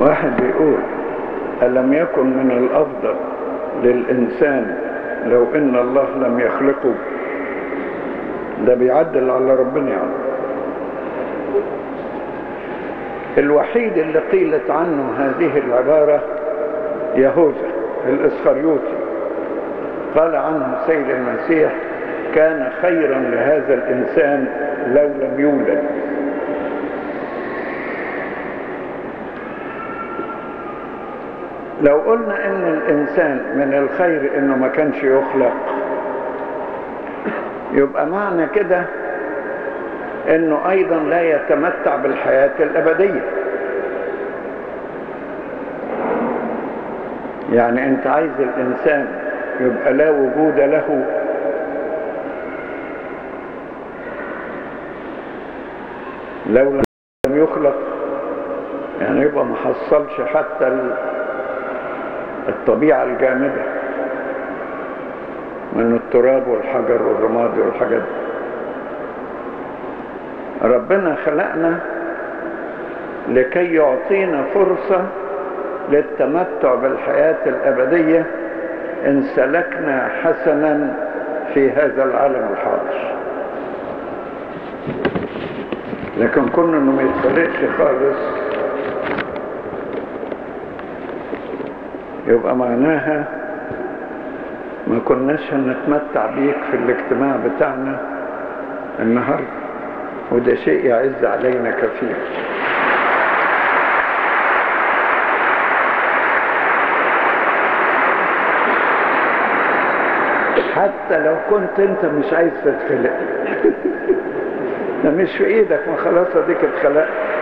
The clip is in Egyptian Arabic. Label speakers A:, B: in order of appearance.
A: واحد بيقول ألم يكن من الأفضل للإنسان لو إن الله لم يخلقه ده بيعدل على ربنا يعني الوحيد اللي قيلت عنه هذه العبارة يهوذا الإسخريوطي قال عنه سيد المسيح كان خيرا لهذا الإنسان لو لم يولد لو قلنا ان الانسان من الخير انه ما كانش يخلق يبقى معنى كده انه ايضا لا يتمتع بالحياة الابدية يعني انت عايز الانسان يبقى لا وجود له لو لم يخلق يعني يبقى ما حصلش حتى الطبيعة الجامدة من التراب والحجر والرماد والحاجات دي ربنا خلقنا لكي يعطينا فرصة للتمتع بالحياة الأبدية إن سلكنا حسنا في هذا العالم الحاضر لكن كنا انه ما يتفرقش خالص يبقى معناها ما كناش هنتمتع بيك في الاجتماع بتاعنا النهارده وده شيء يعز علينا كثير حتى لو كنت انت مش عايز تتخلق ده مش في ايدك ما خلاص اديك اتخلقت